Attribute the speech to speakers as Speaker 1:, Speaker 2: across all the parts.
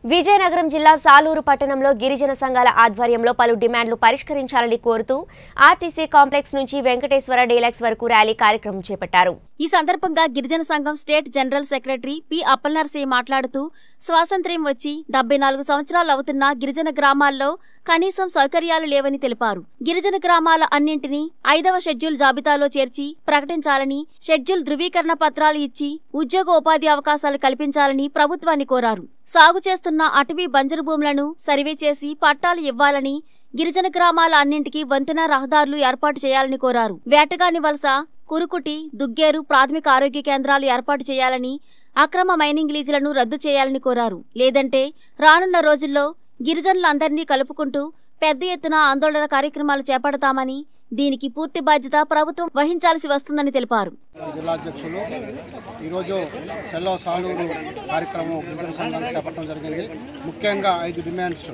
Speaker 1: విజయనగరం జిల్లా సాలూరు పట్టణంలో గిరిజన సంఘాల ఆధ్వర్యంలో పలు డిమాండ్లు పరిష్కరించాలని కోరుతూ ఆర్టీసీ కాంప్లెక్స్ నుంచి వెంకటేశ్వర డీలక్స్ వరకు ర్యాలీ కార్యక్రమం చేపట్టారు
Speaker 2: ఈ సందర్భంగా గిరిజన సంఘం state general secretary P Appalanarasimha మాట్లాడుతూ స్వాతంత్ర్యం వచ్చి డెబ్బై నాలుగు సంవత్సరాలు అవుతున్న గిరిజన గ్రామాల్లో కనీసం సౌకర్యాలు లేవని తెలిపారు గిరిజన గ్రామాల అన్నింటినీ ఐదవ షెడ్యూల్ జాబితాలో చేర్చి ప్రకటించాలని షెడ్యూల్ ధృవీకరణ పత్రాలు ఇచ్చి ఉద్యోగ ఉపాధి అవకాశాలు కల్పించాలని ప్రభుత్వాన్ని కోరారు సాగు చేస్తున్న అటవీ బంజరు భూములను సర్వే చేసి పట్టాలు ఇవ్వాలని గిరిజన గ్రామాల అన్నింటికీ వంతెన రహదారులు ఏర్పాటు చేయాలని కోరారు వేటగాని వలస కురుకుటి దుగ్గేరు ప్రాథమిక ఆరోగ్య కేంద్రాలు ఏర్పాటు చేయాలని అక్రమ మైనింగ్ లీజులను రద్దు చేయాలని కోరారు లేదంటే రానున్న రోజుల్లో గిరిజనులందరినీ కలుపుకుంటూ పెద్ద ఎత్తున ఆందోళన కార్యక్రమాలు చేపడతామని దీనికి పూర్తి బాధ్యత ప్రభుత్వం వహించాల్సి వస్తుందని తెలిపారు
Speaker 3: జిల్లా అధ్యక్షులు ఈరోజు సెల్లో సాలూరు కార్యక్రమం గిరిజన సంఘం చేపట్టడం జరిగింది ముఖ్యంగా ఐదు డిమాండ్స్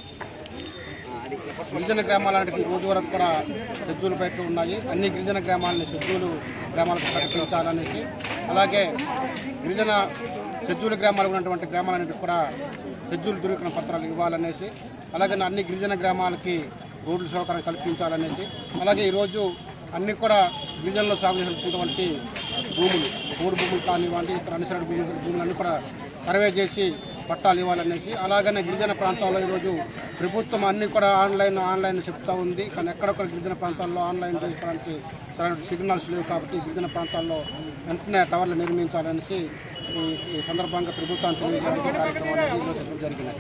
Speaker 3: గిరిజన గ్రామాలన్నిటికీ రోజు వరకు కూడా షెడ్యూల్ బయట ఉన్నాయి అన్ని గిరిజన గ్రామాలని షెడ్యూల్ గ్రామాలకు ప్రకటించాలనేసి అలాగే గిరిజన షెడ్యూల్ గ్రామాలు ఉన్నటువంటి గ్రామాలన్నిటికీ కూడా షెడ్యూల్ ధృవీకరణ పత్రాలు ఇవ్వాలనేసి అలాగే అన్ని గిరిజన గ్రామాలకి రోడ్లు సౌకర్యం కల్పించాలనేసి అలాగే ఈరోజు అన్ని కూడా గిరిజనలో సాగు చేసినటువంటి భూములు మూడు భూములు కానివ్వండి ఇతర అనుసరణ భూములు భూములన్నీ కూడా సర్వే చేసి పట్టాలు ఇవ్వాలనేసి అలాగనే గిరిజన ప్రాంతాల్లో ఈరోజు ప్రభుత్వం అన్ని కూడా ఆన్లైన్ ఆన్లైన్ చెప్తా ఉంది కానీ ఎక్కడొక్కడ గిరిజన ప్రాంతాల్లో ఆన్లైన్ చేసుకోవడానికి సరైన సిగ్నల్స్ లేవు కాబట్టి గిరిజన ప్రాంతాల్లో వెంటనే టవర్లు నిర్మించాలనేసి ఈ- ఈ సందర్భంగా ప్రభుత్వాన్ని తెలియజేయడానికి కార్యక్రమాలు నిర్వహించడం జరిగినది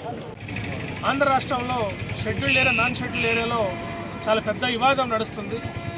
Speaker 4: ఆంధ్ర రాష్ట్రంలో షెడ్యూల్డ్ ఏరియా నాన్ షెడ్యూల్డ్ ఏరియాలో చాలా పెద్ద వివాదం నడుస్తుంది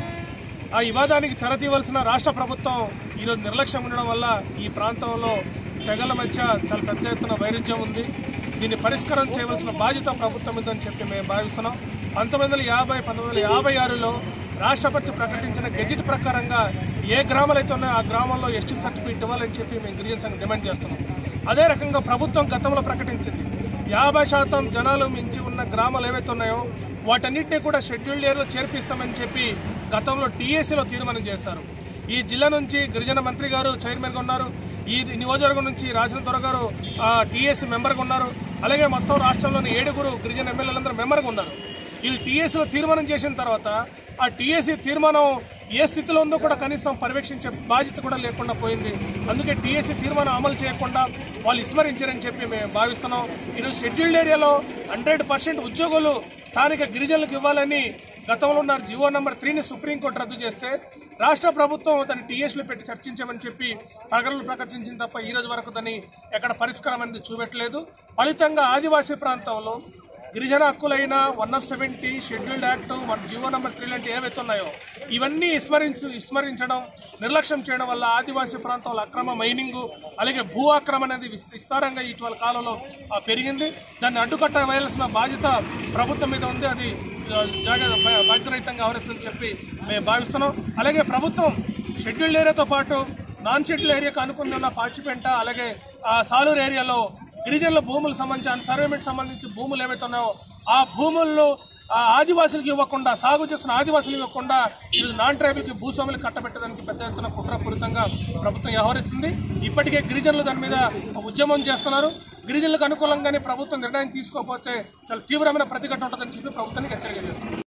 Speaker 4: ఆ వివాదానికి తెరతీయవలసిన రాష్ట్ర ప్రభుత్వం ఈరోజు నిర్లక్ష్యం ఉండడం వల్ల ఈ ప్రాంతంలో తెగల మధ్య చాలా పెద్ద ఎత్తున వైరుధ్యం ఉంది దీన్ని పరిష్కారం చేయవలసిన బాధ్యత ప్రభుత్వం ఉందని చెప్పి మేము భావిస్తున్నాం పంతొమ్మిది వందల యాభై పంతొమ్మిది వందల యాభై ఆరులో రాష్ట్రపతి ప్రకటించిన గెజిట్ ప్రకారంగా ఏ గ్రామాలు అయితే ఉన్నాయో ఆ గ్రామంలో ఎస్టీ సర్టిఫికేట్ ఇవ్వాలని చెప్పి మేము గిరిజన సంఘం డిమాండ్ చేస్తున్నాం అదే రకంగా ప్రభుత్వం గతంలో ప్రకటించింది యాభై శాతం జనాలు మించి ఉన్న గ్రామాలు ఏవైతే ఉన్నాయో వాటన్నిటిని కూడా షెడ్యూల్డ్ ఏరియాలో చేర్పిస్తామని చెప్పి గతంలో టీఏసీలో తీర్మానం చేశారు ఈ జిల్లా నుంచి గిరిజన మంత్రి గారు చైర్మన్గా ఉన్నారు ఈ నియోజకవర్గం నుంచి రాసిన త్వర గారు టీఏసీ మెంబర్గా ఉన్నారు అలాగే మొత్తం రాష్ట్రంలోని ఏడుగురు గిరిజన ఎమ్మెల్యేలందరూ మెంబర్గా ఉన్నారు వీళ్ళు టీఎస్లో తీర్మానం చేసిన తర్వాత ఆ టీఎస్సీ తీర్మానం ఏ స్థితిలో ఉందో కూడా కనీసం పర్యవేక్షించే బాధ్యత కూడా లేకుండా పోయింది అందుకే టీఎస్సీ తీర్మానం అమలు చేయకుండా వాళ్ళు విస్మరించారని చెప్పి మేము భావిస్తున్నాం ఈరోజు షెడ్యూల్డ్ ఏరియాలో హండ్రెడ్ పర్సెంట్ ఉద్యోగులు స్థానిక గిరిజనులకు ఇవ్వాలని గతంలో ఉన్న జివో నెంబర్ త్రీని సుప్రీంకోర్టు రద్దు చేస్తే రాష్ట్ర ప్రభుత్వం దాన్ని టీఎస్లో పెట్టి చర్చించామని చెప్పి ప్రకటనలు ప్రకటించిన తప్ప ఈ రోజు వరకు దాన్ని ఎక్కడ పరిష్కారం అనేది చూపెట్టలేదు ఫలితంగా ఆదివాసీ ప్రాంతంలో గిరిజన హక్కులైన one of seventy scheduled act one GO number three లాంటి ఏవైతే ఉన్నాయో ఇవన్నీ విస్మరించు విస్మరించడం నిర్లక్ష్యం చేయడం వల్ల ఆదివాసీ ప్రాంతంలో అక్రమ మైనింగ్ అలాగే భూ ఆక్రమణ అనేది విస్- విస్తారంగా ఇటీవల కాలంలో ఆ, పెరిగింది దాన్ని అడ్డుకట్ట వేయాల్సిన బాధ్యత ప్రభుత్వం మీద ఉంది అది ఆ, జాగ్రత్త బా- బాధ్యరహితంగా వ్యవహరిస్తుందని చెప్పి మేము భావిస్తున్నాం అలాగే ప్రభుత్వం షెడ్యూల్డ్ ఏరియాతో పాటు నాన్ షెడ్యూల్ ఏరియాకు అనుకుని ఉన్న పాచిపెంట అలాగే ఆ సాలూరు ఏరియాలో గిరిజనుల భూములకు సంబంధించి సర్వేమెంట్ సంబంధించి భూములు ఏవైతే ఉన్నాయో ఆ భూముల్లో ఆ ఆదివాసులకు ఇవ్వకుండా సాగు చేస్తున్న ఆదివాసులకు ఇవ్వకుండా ఇది నాన్ ట్రైబల్కి భూస్వాములకు కట్టబెట్టడానికి పెద్ద ఎత్తున కుట్రపూరితంగా ప్రభుత్వం వ్యవహరిస్తుంది ఇప్పటికే గిరిజనులు దాని మీద ఉద్యమం చేస్తున్నారు గిరిజనులకు అనుకూలంగానే ప్రభుత్వం నిర్ణయం తీసుకోకపోతే చాలా తీవ్రమైన ప్రతిఘటన ఉంటుందని చెప్పి ప్రభుత్వానికి హెచ్చరిక చేస్తుంది